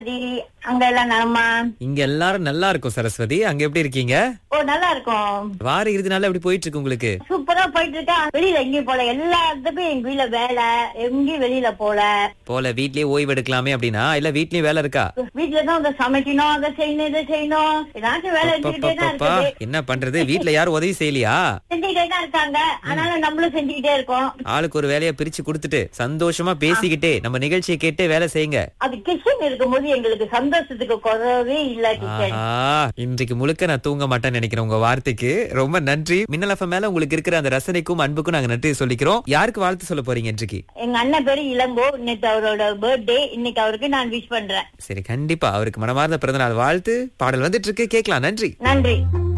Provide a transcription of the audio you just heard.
சரி, அங்க எல்லாம் நலமா இங்க எல்லாரும் நல்லா இருக்கும் சரஸ்வதி அங்க எப்படி இருக்கீங்க ஓ நல்லா இருக்கும் வார இறுதி நாள் எப்படி போயிட்டு இருக்கு உங்களுக்கு சூப்பரா போயிட்டு இருக்கா வெளியில எங்கேயும் போல எல்லா இடத்துக்கும் எங்க வீட்ல வேலை எங்கேயும் வெளியில போல போல வீட்லயே ஓய்வு எடுக்கலாமே அப்படின்னா இல்ல வீட்லயும் வேலை இருக்கா வீட்டுலதான் அதை சமைக்கணும் அதை செய்யணும் இதை செய்யணும் ஏதாச்சும் வேலை இருந்துகிட்டே தான் அப்பப்பப்பா, இருக்குது என்ன பண்றது வீட்ல யாரும் உதவி செய்யலையா செஞ்சுக்கிட்டே தான் இருக்காங்க ஆனாலும் நம்மளும் செஞ்சுக்கிட்டே இருக்கோம் ஆளுக்கு ஒரு வேலையை பிரிச்சு கொடுத்துட்டு சந்தோஷமா பேசிக்கிட்டே நம்ம நிகழ்ச்சியை கேட்டே வேலை செய்யுங்க அது கிச்சன் இருக்கும்போது எங்களுக்கு சந்தோஷத்துக்கு குறவே இல்ல கிச்சன் ஆஹா இன்றைக்கு முழுக்க நான் தூங்க மாட்டேன்னு நினைக்கிறேன் உங்க வார்த்தைக்கு ரொம்ப நன்றி மின்னல் எஃப்எம் மேல உங்களுக்கு இருக்கிற அந்த ரசனைக்கும் அன்புக்கும் நாங்க நன்றி சொல்லிக்கிறோம் யாருக்கு வாழ்த்து சொல்ல போறீங்க இன்றைக்கு எங்க அண்ணன் பேரு இளங்கோ இன்னைக்கு அவரோட பர்த்டே இன்னைக்கு அவருக்கு நான் விஷ் பண்றேன் சரி கண்டிப்பா அவருக்கு மனமார்ந்த பிறந்தநாள் வாழ்த்து பாடல் வந்துட்டு இருக்கு கேட்கலாம் நன்றி நன்றி